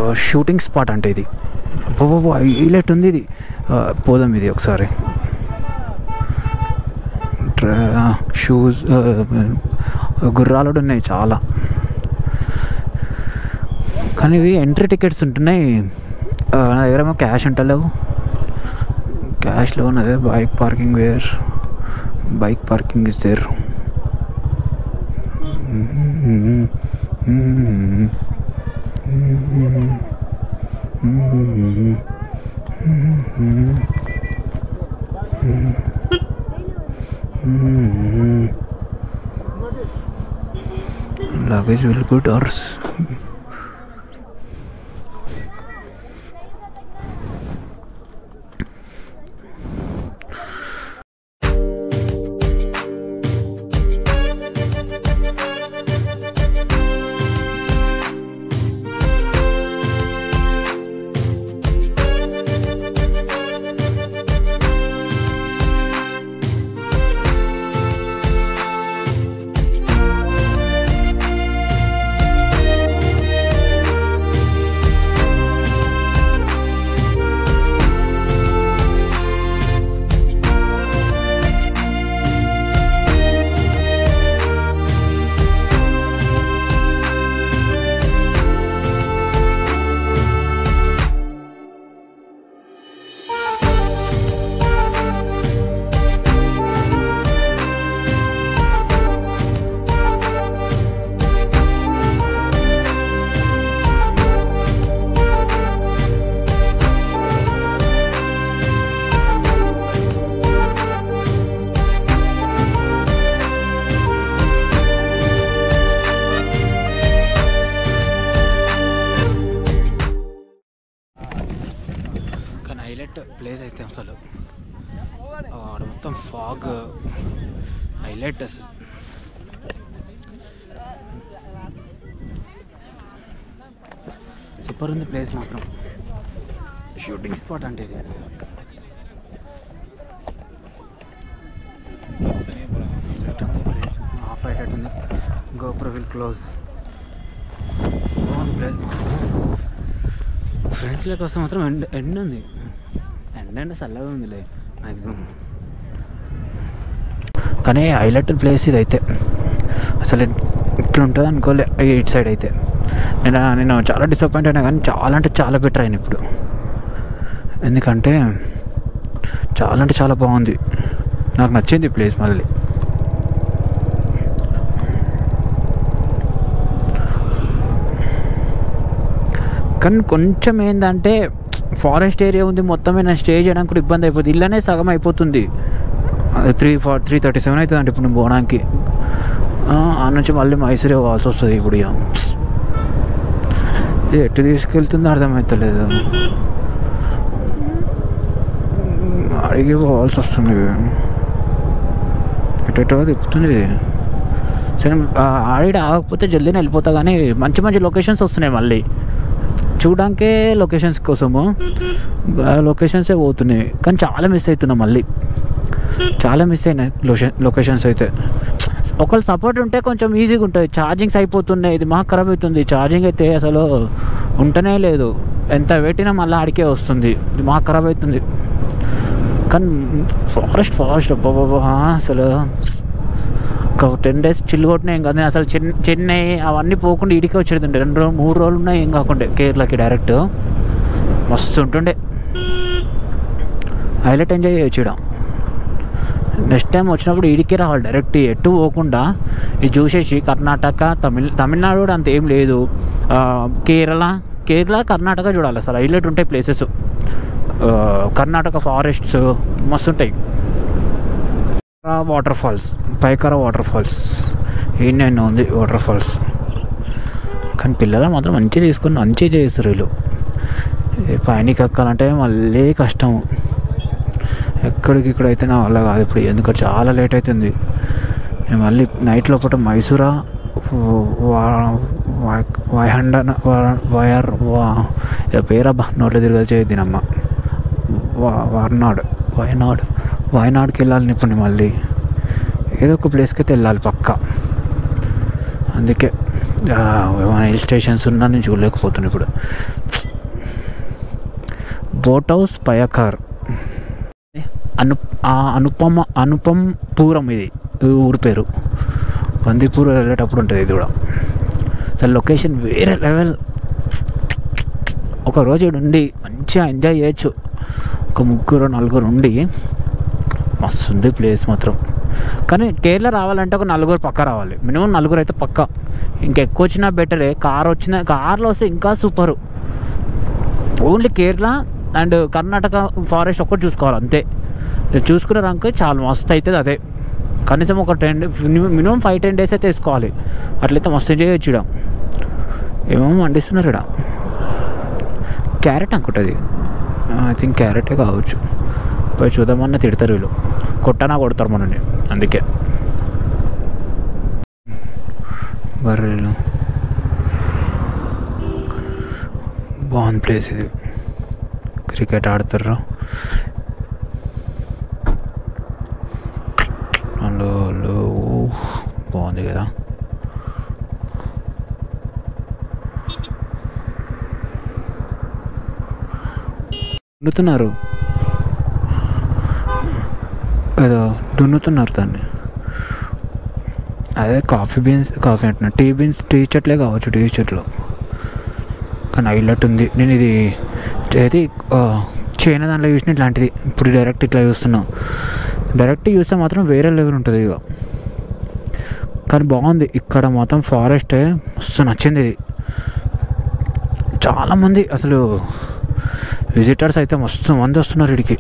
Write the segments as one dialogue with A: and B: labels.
A: Shooting spot అంటే ఇది బాబా highlight ఉంది ఇది ఆ, పోదాం ఇది ఒకసారి షూస్ గుర్రాలు కూడా ఉన్నాయి చాలా కానీ ఇవి ఎంట్రీ టికెట్స్ ఉంటున్నాయి ఆ, నా దగ్గర ఏమో క్యాష్ ఉంటలేవు క్యాష్లో ఉన్నది bike parking where bike parking is there luggage will good or s- కానీ హైలైట్ ప్లేస్ అయితే అసలు ఆడ మొత్తం ఫాగ్ హైలైట్ అసలు సూపర్ ఉంది ప్లేస్ మాత్రం షూటింగ్ స్పాట్ అంటే ఇది హైలైట్ ఉంది ప్లేస్ హాఫ్ హైలైట్ ఉంది గోపుర విల్ క్లోజ్ బాగుంది ప్లేస్ ఫ్రెండ్స్లోకి వస్తే మాత్రం ఎండ్ ఎండ్ ఉంది ఎండ్ అంటే చల్లగా ఉందిలే మ్యాక్సిమం కానీ హైలైట్ ప్లేస్ ఇది అయితే అసలు ఇట్లా ఉంటుంది అనుకోలే ఈ ఇటు సైడ్ అయితే నేను నేను చాలా డిసప్పాయింట్ అయినా కానీ చాలా అంటే చాలా బెటర్ అయిన ఇప్పుడు ఎందుకంటే చాలా అంటే చాలా బాగుంది నాకు నచ్చింది ఈ ప్లేస్ మళ్ళీ కానీ కొంచెం ఏంటంటే ఫారెస్ట్ ఏరియా ఉంది మొత్తం నేను స్టే చేయడానికి కూడా ఇబ్బంది అయిపోతుంది ఇల్లనే సగం అయిపోతుంది three four three thirty seven అవుతుంది అంటే ఇప్పుడు నేను పోవడానికి ఆ ఆ నుంచి మళ్ళీ మైసూరే పోవాల్సి వస్తుంది ఇప్పుడు ఇక ఇది ఎటు తీసుకెళ్తుందో అర్థమవుతలేదు అడిగి పోవాల్సి వస్తుంది ఎటో తిప్పుతుంది ఇది. సరే ఆ, ఆడిడ ఆగకపోతే జల్దీనే వెళ్ళిపోతా కానీ మంచి మంచి లొకేషన్స్ వస్తున్నాయి మళ్ళీ చూడడానికే లొకేషన్స్ కోసము లొకేషన్సే పోతున్నాయి కానీ చాలా మిస్ అవుతున్నా మళ్ళీ చాలా మిస్ అయినాయి లొకేషన్ లొకేషన్స్ అయితే ఒకళ్ళు సపోర్ట్ ఉంటే కొంచెం ఈజీగా ఉంటుంది ఛార్జింగ్స్ అయిపోతున్నాయి ఇది మాకు ఖరాబ్ అవుతుంది ఛార్జింగ్ అయితే అసలు ఉంటనే లేదు ఎంత పెట్టినా మళ్ళీ ఆడికే వస్తుంది ఇది మాకు ఖరాబ్ అవుతుంది కానీ ఫారెస్ట్ ఫారెస్ట్ అబ్బాబా అసలు ఒక టెన్ డేస్ చిల్లు కొట్టినా ఏం కాదు నేను అసలు చెన్ చెన్నై అవన్నీ పోకుండా ఇడికే వచ్చేది రెండు రోజులు మూడు రోజులు ఉన్నా ఏం కాకుండా కేరళకి డైరెక్ట్ మస్తు ఉంటుండే హైలైట్ ఎంజాయ్ చేయొచ్చు ఈడ నెక్స్ట్ టైం వచ్చినప్పుడు ఇడికే రావాలి డైరెక్ట్ ఎటు పోకుండా ఇది చూసేసి కర్ణాటక తమిళ తమిళనాడు కూడా అంత ఏం లేదు ఆ, కేరళ కేరళ కర్ణాటక చూడాలి అసలు హైలైట్ ఉంటాయి ప్లేసెస్ కర్ణాటక ఫారెస్ట్స్ మస్తు ఉంటాయి వాటర్ ఫాల్స్ పైకర వాటర్ ఫాల్స్ ఈయన ఉంది వాటర్ ఫాల్స్ కానీ పిల్లలు మాత్రం మంచిగా తీసుకుని మంచిగా చేస్తారు వీళ్ళు ఈ పైనకి ఎక్కాలంటే మళ్ళీ కష్టం ఎక్కడికి ఇక్కడ అయితే నా వల్ల కాదు ఇప్పుడు ఎందుకంటే చాలా లేట్ అవుతుంది నేను మళ్ళీ నైట్ లోపల మైసూరా వైహండ వయర్ వా ఇక పేరబ్బా నోట్లో తిరగదు చేయొద్దినమ్మ వార్నాడ్ వయనాడ్ వయనాడ్కి వెళ్ళాలి ఇప్పుడు నేను మళ్ళీ ఏదో ఒక ప్లేస్కి అయితే వెళ్ళాలి పక్క అందుకే ఆ, ఏమైనా హిల్ స్టేషన్స్ ఉన్నా నేను చూడలేకపోతున్నాను ఇప్పుడు బోట్ హౌస్ పయకార్ అను ఆ అనుపమ అనుపం పూరం ఇది ఈ ఊరి పేరు బందీపూర్ వెళ్ళేటప్పుడు ఉంటుంది ఇది కూడా అసలు లొకేషన్ వేరే లెవెల్ ఒక రోజు ఈడ ఉండి మంచిగా ఎంజాయ్ చేయొచ్చు ఒక ముగ్గురు నలుగురు ఉండి మస్తు ఉంది ప్లేస్ మాత్రం కానీ కేరళ రావాలంటే ఒక నలుగురు పక్క రావాలి మినిమం నలుగురు అయితే పక్క ఇంకా ఎక్కువ వచ్చినా బెటరే కార్ వచ్చిన కార్లో వస్తే ఇంకా super only Kerala and Karnataka forest ఒక్కటి చూసుకోవాలి అంతే ఇది చూసుకునే రంకు చాలా మస్తు అవుతుంది అదే కనీసం ఒక ten minimum five ten days అయితే వేసుకోవాలి అట్లయితే మస్తు ఎంజాయ్ చేయొచ్చు ఇక్కడ ఏమేమో వండిస్తున్నారు ఇక్కడ క్యారెట్ అనుకుంటుంది ఐ థింక్ క్యారెటే కావచ్చు పోయి చూద్దామన్నా తిడతారు వీళ్ళు కొట్టనా కొడతారు మనల్ని అందుకే బర్రెలు బాగుంది ప్లేస్ ఇది క్రికెట్ ఆడతారు వాళ్ళు వాళ్ళు బాగుంది కదా దున్నుతున్నారు ఏదో దున్నుతున్నారు దాన్ని అదే కాఫీ బీన్స్ కాఫీ అంటున్నా టీ బీన్స్ టీ చెట్లే కావచ్చు టీ చెట్లు కానీ హైలైట్ ఉంది నేను ఇది ఏది చైనా దాంట్లో చూసిన ఇట్లాంటిది ఇప్పుడు డైరెక్ట్ ఇట్లా చూస్తున్నాం డైరెక్ట్ చూస్తే మాత్రం వేరే లెవెల్ ఉంటుంది ఇక కానీ బాగుంది ఇక్కడ మొత్తం ఫారెస్ట్ మస్తు నచ్చింది ఇది చాలామంది అసలు విజిటర్స్ అయితే మస్తు మంది వస్తున్నారు ఇడికి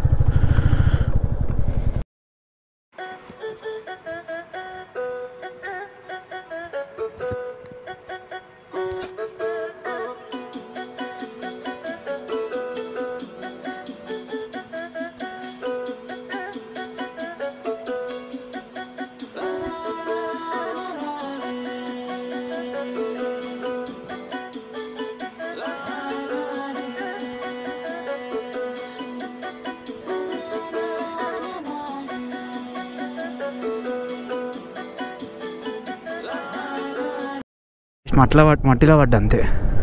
A: మట్ల పడ్ మట్టిలో పడ్డా అంతే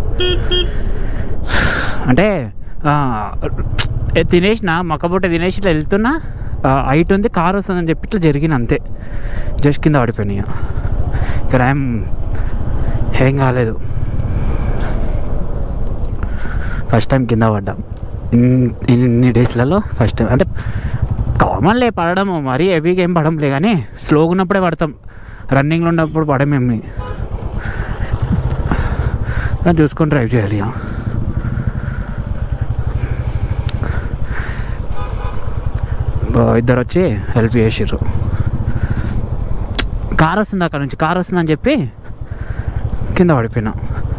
A: అంటే ఆ, ఏ తినేసిన మక్కబుట్ట తినేసి ఇట్లా వెళ్తున్నా హైట్ ఉంది కార్ వస్తుందని చెప్పి ఇట్లా జరిగిన అంతే జస్ట్ కింద పడిపోయినాయి ఇక. ఇక్కడ ఏం ఏం కాలేదు ఫస్ట్ టైం కింద పడ్డా ఇన్- ఇన్ని డేస్లలో ఫస్ట్ టైం అంటే కామన్లే పడడం మరీ హెవీగా ఏం పడంలే కానీ స్లోగా ఉన్నప్పుడే పడతాం రన్నింగ్లో ఉన్నప్పుడు పడమేమి కానీ చూసుకొని డ్రైవ్ చేయాలి ఇక. బా- ఇద్దరు వచ్చి హెల్ప్ చేసిర్రు కార్ వస్తుంది అక్కడ నుంచి కార్ వస్తుందని చెప్పి కింద పడిపోయినా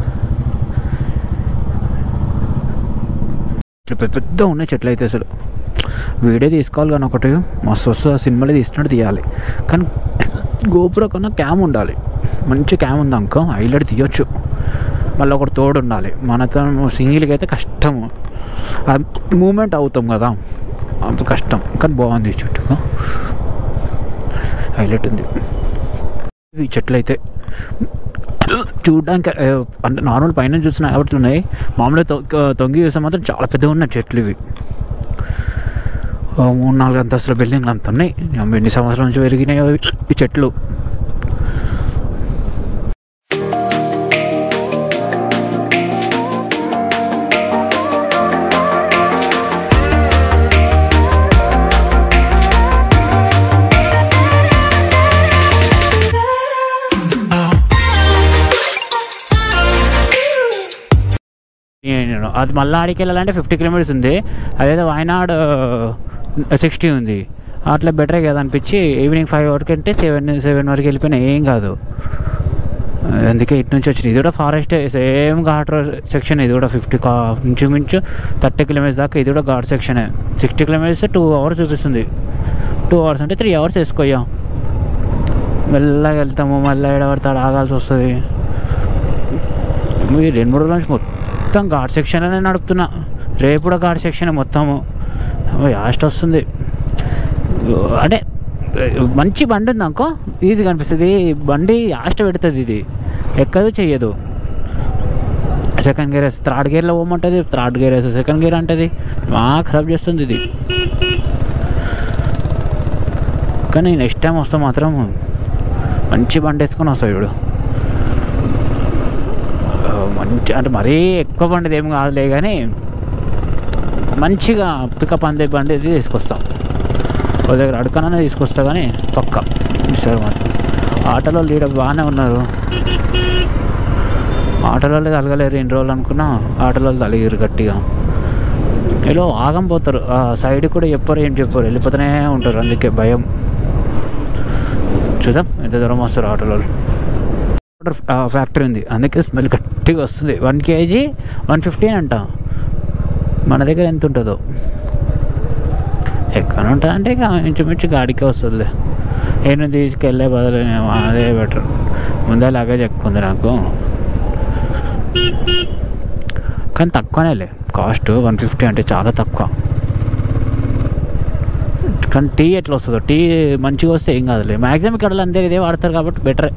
A: ఇట్లా పెద్ద పెద్ద ఉన్నాయి చెట్లు అయితే అసలు వీడియో తీసుకోవాలి కానీ ఒకటి మస్తు వస్తుంది ఆ సినిమాలో తీసినట్టు తీయాలి కానీ గోపుర కన్నా క్యామ్ ఉండాలి మంచి క్యామ్ ఉంది అనుకో హైలైట్ తీయొచ్చు మళ్ళీ ఒకటి తోడు ఉండాలి మనతో సింగిల్గా అయితే కష్టము మూమెంట్ అవుతాం కదా అంత కష్టం కానీ బాగుంది ఈ చెట్టు హైలైట్ ఉంది ఇవి చెట్లు అయితే చూడడానికి ఆ, అంటే నార్మల్ పైన చూస్తున్నా కాబట్టి ఉన్నాయి మామూలుగా తొ- తొంగి చూస్తే మాత్రం చాలా పెద్దగా ఉన్నాయి చెట్లు ఇవి ఓ మూడు నాలుగు అంతస్తుల బిల్డింగ్లు అంత ఉన్నాయి అమ్మ, ఎన్ని సంవత్సరాల నుంచి పెరిగినాయో ఇవి- ఈ చెట్లు నేను అది మళ్ళీ ఆడికి వెళ్ళాలంటే ఫిఫ్టీ కిలోమీటర్స్ ఉంది అదేదో వాయనాడ్ సిక్స్టీ ఉంది అట్లా బెటరే కదా అనిపించి ఈవినింగ్ ఫైవ్ వరకు అంటే సెవెన్ సెవెన్ వరకు వెళ్ళిపోయినా ఏం కాదు అందుకే ఇటు నుంచి వచ్చింది ఇది కూడా ఫారెస్ట్ సేమ్ ఘాట్ సెక్షన్ ఇది కూడా ఫిఫ్టీ కా ఇంచుమించు థర్టీ కిలోమీటర్స్ దాకా ఇది కూడా ఘాట్ సెక్షనే సిక్స్టీ కిలోమీటర్స్ టూ అవర్స్ చూపిస్తుంది టూ అవర్స్ అంటే త్రీ అవర్స్ వేసుకోయ్యా మెల్లగా వెళ్తాము మళ్ళీ ఎడబడతాడు ఆగాల్సి వస్తుంది ఈ రెండు మూడు రోజుల నుంచి మొత్తం ఘాట్ సెక్షన్లోనే నడుపుతున్నా రేపు కూడా ఘాట్ సెక్షన్ మొత్తము యాస్ట్ వస్తుంది అంటే మంచి బండి ఉంది అనుకో ఈజీగా అనిపిస్తుంది బండి యాస్ట్ పెడుతుంది ఇది ఎక్కదు చెయ్యదు సెకండ్ గేర్ వేస్తే థర్డ్ గేర్లో పోమంటుంది థర్డ్ గేర్ వేస్తే సెకండ్ గేర్ అంటది బాగా ఖరాబ్ చేస్తుంది ఇది కానీ నెక్స్ట్ టైం వస్తే మాత్రం మంచి బండి వేసుకొని వస్తాయి ఇప్పుడు ఆ, మంచి అంటే మరీ ఎక్కువ బండిది ఏం కాదులే కానీ మంచిగా పికప్ అందే బండి ఇది తీసుకొస్తాం ఒక దగ్గర అడకననే తీసుకొస్తా కానీ పక్క ఈసారి మాత్రం ఆటోలో లీడ బాగానే ఉన్నారు ఆటోలో తలగలేరు ఎన్ని రోజులు అనుకున్నా ఆటోలో తలిగారు గట్టిగా ఇలా ఆగం పోతారు ఆ సైడ్ కూడా చెప్పరు ఏం చెప్పరు వెళ్ళిపోతూనే ఉంటారు అందుకే భయం చూద్దాం ఎంత దూరం వస్తారు ఆటోలో పౌడర్ ఫ్యాక్టరీ ఉంది అందుకే స్మెల్ గట్టిగా వస్తుంది వన్ కేజీ వన్ ఫిఫ్టీన్ అంట మన దగ్గర ఎంత ఉంటుందో ఎక్కడ ఉంటుంది అంటే ఇక ఇంచుమించు గాడికే వస్తుందిలే నేను తీసుకెళ్ళే బదులు నేను అదే బెటర్ ముందే లగేజ్ ఎక్కువ ఉంది నాకు కానీ తక్కువనేలే కాస్ట్ వన్ ఫిఫ్టీ అంటే చాలా తక్కువ కానీ టీ ఎట్లా వస్తుందో టీ మంచిగా వస్తే ఏం కాదులే మ్యాక్సిమం ఇక్కడ అందరు ఇదే వాడతారు కాబట్టి బెటరే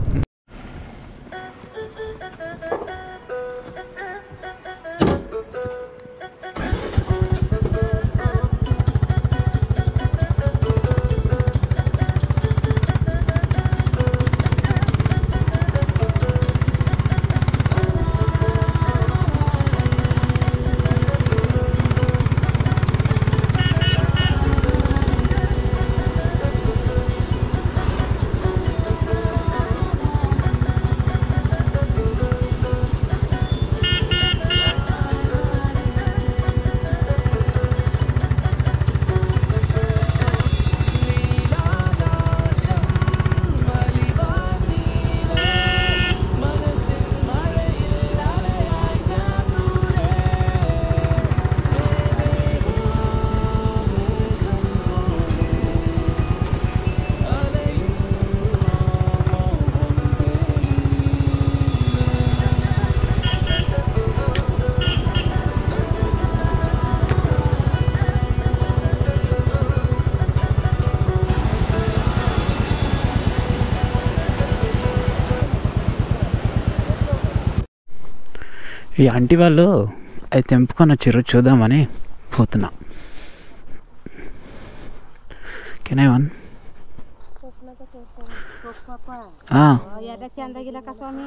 A: ఈ ఆంటీ వాళ్ళు అది తెంపుకొని వచ్చారు చూద్దామని పోతున్నా కెన్ ఐ వన్
B: यादा चंदा गेला का स्वामी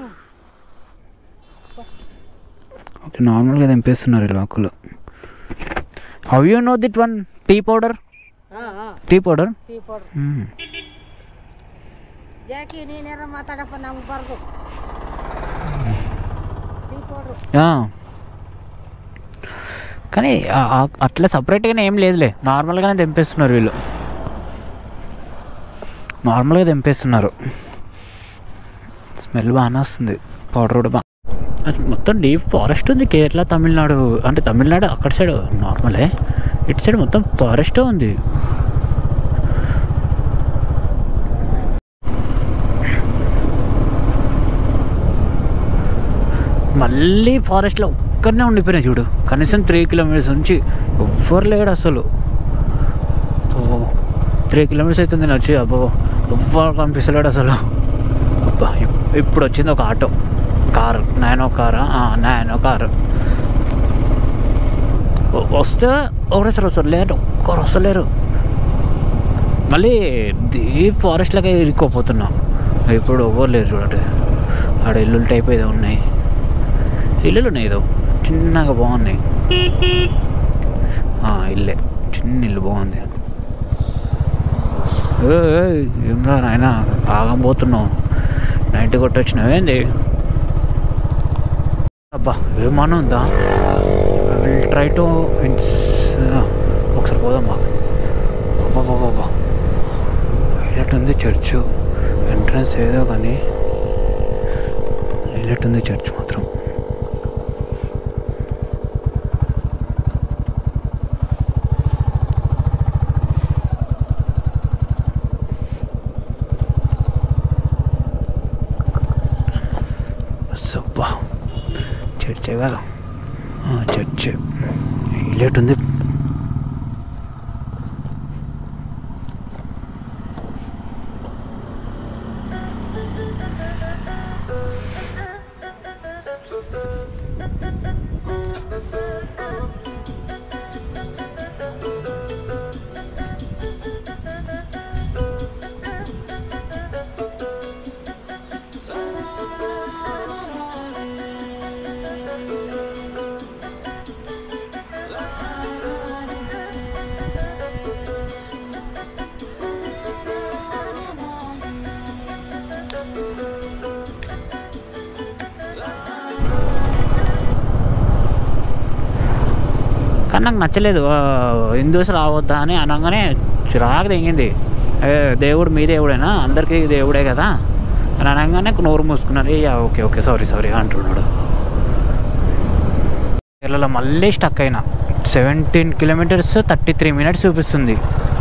A: ఓకే నార్మల్గా తెంపేస్తున్నారు ఈ లోకలు హౌ యూ నో దిట్ వన్ టీ పౌడర్
B: हाँ हाँ
A: టీ పౌడర్
B: టీ పౌడర్ జాకి నేనేరా మాట్లాడప్ప నాకు బరదు టీ పౌడర్
A: కానీ ఆ- ఆ- అట్లా సపరేట్గానే ఏం లేదులే నార్మల్గానే తెంపేస్తున్నారు వీళ్ళు నార్మల్గా తెంపేస్తున్నారు స్మెల్ బాగానే వస్తుంది పౌడర్ కూడా బాగా అసలు మొత్తం డీప్ ఫారెస్ట్ ఉంది కేరళ తమిళనాడు అంటే తమిళనాడు అక్కడ సైడ్ నార్మలే ఇటు సైడ్ మొత్తం ఫారెస్టే ఉంది మళ్ళీ ఫారెస్ట్లో ఒక్కడనే ఉండిపోయినా చూడు కనీసం త్రీ కిలోమీటర్స్ నుంచి ఎవ్వరు లేడు అసలు త్రీ కిలోమీటర్స్ అవుతుంది నేను వచ్చి అబ్బో ఎవ్వరు కనిపిస్తలేడు అసలు అబ్బా ఇప్- ఇప్పుడు వచ్చింది ఒక ఆటో కారు నాయనో కారా నాయనో కారు వ- వస్తే ఒకటేసారి వస్తారు లేదంటే ఒక్కరు వస్తలేరు మళ్ళీ ఈ ఫారెస్ట్లోకి ఇరుక్కోపోతున్నాం ఇప్పుడు ఎవ్వరు లేరు చూడండి ఆడ ఇల్లులు టైప్ ఏదో ఉన్నాయి ఇల్లులు ఉన్నాయి ఏదో చిన్నగా బాగున్నాయి ఆ, ఇల్లే చిన్న ఇల్లు బాగుంది ఏయ్, ఏయ్, ఏమ్రా నాయన ఆగం పోతున్నావు నైట్ కొట్టొచ్చినావేంది అబ్బా ఏమన్నా ఉందా విల్ ట్రై టు ఒకసారి పోదాం బా బాబా హైలైట్ ఉంది చర్చ్ ఎంట్రన్స్ ఏదో కానీ హైలైట్ ఉంది చర్చ్ మాత్రం సబ్బా చర్చే కదా ఆ, చర్చ్ హైలైట్ ఉంది కానీ నాకు నచ్చలేదు ఆ, హిందూస్ రావద్దా అని అనగానే చిరాకు తెగింది ఏ దేవుడు మీ దేవుడేనా అందరికీ దేవుడే కదా అని అనగానే నోరు మూసుకున్నారు ఏ ఓకే ఓకే సారీ సారీ అంటున్నాడు కేరళలో మళ్ళీ స్టక్ అయినా seventeen kilometres thirty three minutes చూపిస్తుంది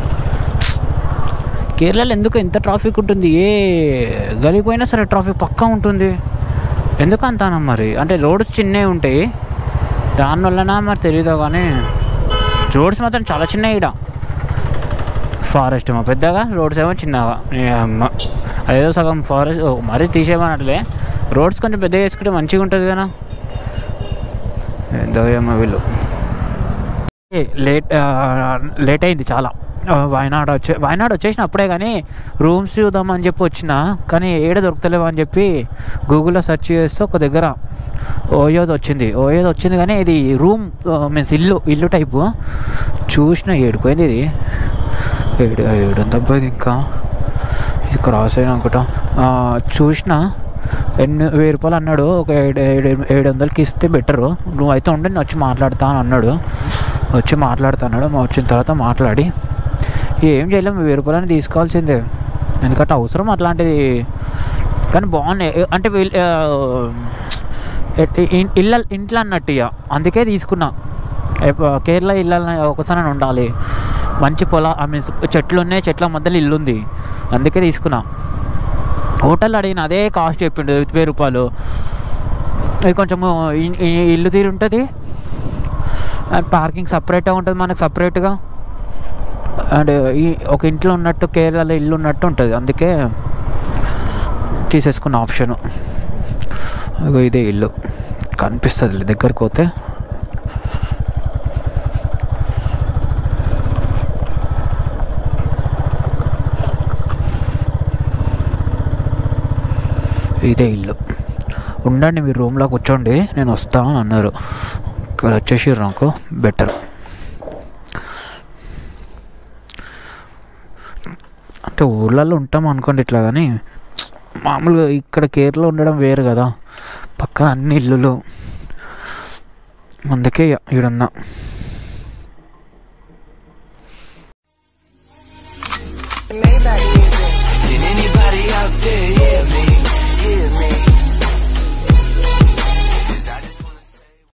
A: కేరళలో ఎందుకు ఎంత ట్రాఫిక్ ఉంటుంది ఏ గలిపోయినా సరే ట్రాఫిక్ పక్కా ఉంటుంది ఎందుకు అంతానా మరి అంటే రోడ్స్ చిన్నవి ఉంటాయి దానివల్లన మరి తెలియదు కానీ రోడ్స్ మాత్రం చాలా చిన్నవి ఇక్కడ ఫారెస్ట్ ఏమో పెద్దగా రోడ్స్ ఏమో చిన్నగా ఏ అమ్మ. అదేదో సగం ఫారెస్ట్ మరీ తీసేయమన్నట్లే రోడ్స్ కొంచెం పెద్దగా వేసుకుంటే మంచిగా ఉంటుంది కదా ఏందో ఏమో వీళ్ళు ఏ, లేట్ ఆ, లేట్ అయింది చాలా ఆ, వాయనాడ్ వచ్చే వాయనాడ్ వచ్చేసిన అప్పుడే కానీ రూమ్స్ చూద్దామని చెప్పి వచ్చిన కానీ ఏడ దొరుకుతలేవు అని చెప్పి గూగుల్లో సెర్చ్ చేస్తే ఒక దగ్గర ఓయోది వచ్చింది ఓయోది వచ్చింది కానీ ఇది రూమ్ మీన్స్ ఇల్లు ఇల్లు టైపు చూసిన ఏడుకోయింది ఇది ఏడు ఏడుందబ్బా ఇది ఇంకా ఇది క్రాస్ అయినా అనుకుంటా ఆ, చూసిన ఎన్ని వెయ్యి రూపాయలు అన్నాడు ఒక ఏడు ఏడు ఏడు వందలకి ఇస్తే బెటరు నువ్వు అయితే ఉండి నేను వచ్చి మాట్లాడతా అని అన్నాడు వచ్చి మాట్లాడుతా అన్నాడు మా వచ్చిన తర్వాత మాట్లాడి ఏం చేయలేము వెయ్యి రూపాయలని తీసుకోవాల్సిందే ఎందుకంటే అవసరం అట్లాంటిది కానీ బాగున్నాయి ఏ- అంటే వీళ్ళు ఆ, ఎ- ఇ- ఇళ్ళ ఇంట్లో అన్నట్టు ఇక అందుకే తీసుకున్నా ఎప్ప- కేరళ ఇళ్ళ ఒకసారి ఉండాలి మంచి పొల ఐ మీన్స్ చెట్లు ఉన్నాయి చెట్ల మధ్యలో ఇల్లు ఉంది అందుకే తీసుకున్నా హోటల్ అడిగిన అదే కాస్ట్ చెప్పిండు వెయ్యి రూపాయలు ఇది కొంచెము ఇ- ఇ- ఇల్లు తీరు ఉంటుంది పార్కింగ్ సపరేట్గా ఉంటుంది మనకు సపరేట్గా అండ్ ఈ ఒక ఇంట్లో ఉన్నట్టు కేరళలో ఇల్లు ఉన్నట్టు ఉంటుంది అందుకే తీసేసుకున్న ఆప్షను ఇగో ఇదే ఇల్లు కనిపిస్తుంది దగ్గరికి పోతే ఇదే ఇల్లు ఉండండి మీరు రూమ్లో కూర్చోండి నేను వస్తా అని అన్నారు ఇక్కడ వచ్చేసి నాకు బెటర్ అంటే ఊర్లలో ఉంటాం అనుకోండి ఇట్లా కానీ మామూలుగా ఇక్కడ కేరళ ఉండడం వేరు కదా పక్కన అన్ని ఇల్లులు అందుకే ఈడున్నా
C: Maybach